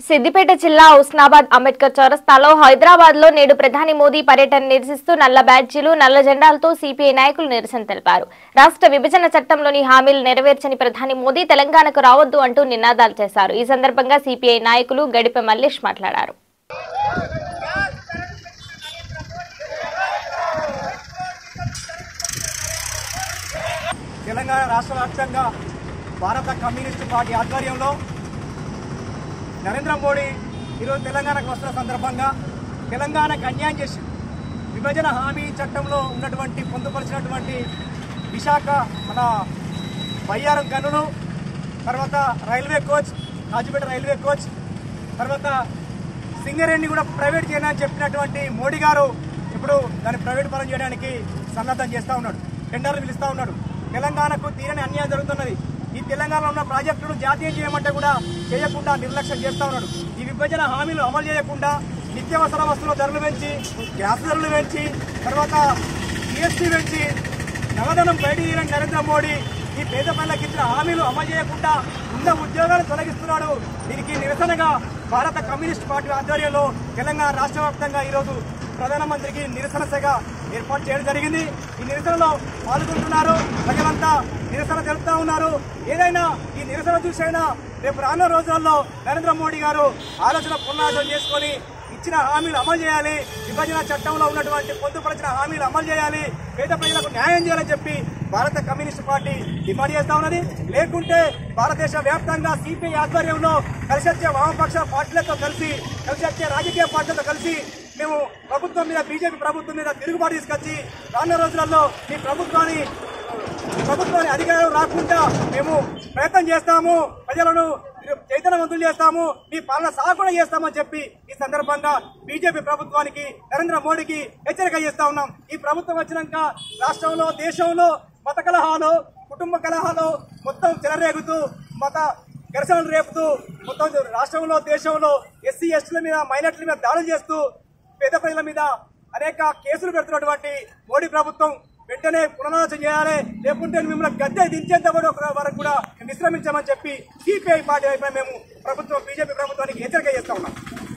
సిద్దిపేట జిల్లా హుస్నాబాద్ అంబేద్కర్ చౌరస్తాలో హైదరాబాద్ లో నేడు ప్రధాని మోదీ పర్యటన నిరసిస్తూ నల్ల బ్యాడ్జీలు నల్ల జెండాలతో సిపిఐ నాయకులు నిరసన తెలిపారు రాష్ట్ర విభజన చట్టంలోని హామీలు నెరవేర్చని ప్రధాని మోదీ తెలంగాణకు రావద్దు అంటూ నినాదాలు చేశారు ఈ సందర్భంగా సిపిఐ నాయకులు గడిపె మల్లేష్ మాట్లాడారు తెలంగాణ రాష్ట్ర వ్యాప్తంగా భారత కమ్యూనిస్టు పార్టీ ఆధ్వర్యంలో నరేంద్ర మోడీ ఈరోజు తెలంగాణకు వస్తున్న సందర్భంగా తెలంగాణకు అన్యాయం చేసి విభజన హామీ చట్టంలో ఉన్నటువంటి పొందుపరిచినటువంటి విశాఖ మన బయ్యారం గనులు తర్వాత railway coach Kazipet railway coach తర్వాత సింగరేణిని కూడా ప్రైవేట్ చేయనని చెప్పినటువంటి మోడీ గారు ఇప్పుడు దాన్ని ప్రైవేట్ పరం చేయడానికి సన్నద్ధం చేస్తూ ఉన్నాడు టెండర్లు పిలుస్తూ ఉన్నాడు తెలంగాణకు తీరని అన్యాయం జరుగుతున్నది ఈ తెలంగాణలో ఉన్న ప్రాజెక్టులు జాతీయం చేయమంటే కూడా చేయకుండా నిర్లక్ష్యం చేస్తూ ఉన్నాడు ఈ విభజన హామీలు అమలు చేయకుండా నిత్యావసర వస్తువుల ధరలు పెంచి గ్యాస్ ధరలు పెంచి తర్వాత జిఎస్టీ పెంచి నవధనం బయట తీయని నరేంద్ర మోడీ ఈ పేద ప్రజలకు ఇచ్చిన హామీలు అమలు చేయకుండా ఉన్న ఉద్యోగాలు తొలగిస్తున్నాడు దీనికి నిరసనగా భారత కమ్యూనిస్ట్ పార్టీ ఆధ్వర్యంలో తెలంగాణ రాష్ట్ర వ్యాప్తంగా ఈరోజు ప్రధానమంత్రికి నిరసన సెగ ఏర్పాటు చేయడం జరిగింది ఈ నిరసనలో పాల్గొంటున్నారు ప్రజలంతా నిరసన తెలుపుతా ఉన్నారు ఏదైనా ఈ నిరసన చూసైనా రేపు రానున్న రోజుల్లో నరేంద్ర మోడీ గారు ఆలోచన పునరాలోచన చేసుకొని ఇచ్చిన హామీలు అమలు చేయాలి విభజన చట్టంలో ఉన్నటువంటి పొందుపరిచిన హామీలు అమలు చేయాలి పేద ప్రజలకు న్యాయం చేయాలని చెప్పి భారత కమ్యూనిస్ట్ పార్టీ డిమాండ్ చేస్తా ఉన్నది లేకుంటే భారతదేశ వ్యాప్తంగా సిపిఐ ఆధ్వర్యంలో కలిసి వచ్చే వామపక్ష పార్టీలతో కలిసి కలిసి వచ్చే రాజకీయ పార్టీలతో కలిసి మేము ప్రభుత్వం మీద బీజేపీ ప్రభుత్వం మీద తిరుగుబాటు తీసుకొచ్చి రానున్న రోజులలో ఈ ప్రభుత్వాన్ని ప్రభుత్వాన్ని అధికారం రాకుండా మేము ప్రయత్నం చేస్తాము ప్రజలను చైతన్యవంతులు చేస్తాము మీ పాలన సాగుకుండా చేస్తామని చెప్పి ఈ సందర్భంగా బీజేపీ ప్రభుత్వానికి నరేంద్ర మోడీకి హెచ్చరిక చేస్తా ఉన్నాం ఈ ప్రభుత్వం వచ్చినాక రాష్ట్రంలో దేశంలో మత కలహాలు కుటుంబ కలహాలు మొత్తం చెలరేగుతూ మత ఘర్షణలు రేపుతూ మొత్తం రాష్ట్రంలో దేశంలో ఎస్సీ ఎస్టీల మీద మైనార్టీల మీద దాడులు చేస్తూ పేద ప్రజల మీద అనేక కేసులు పెడుతున్నటువంటి మోడీ ప్రభుత్వం వెంటనే పునరాలోచన చేయాలి లేకుంటే మిమ్మల్ని గద్దె దించేంత వరకు కూడా విశ్రమించామని చెప్పి సిపిఐ పార్టీ వైపు మేము ప్రభుత్వం బీజేపీ ప్రభుత్వానికి హెచ్చరిక చేస్తా ఉన్నాం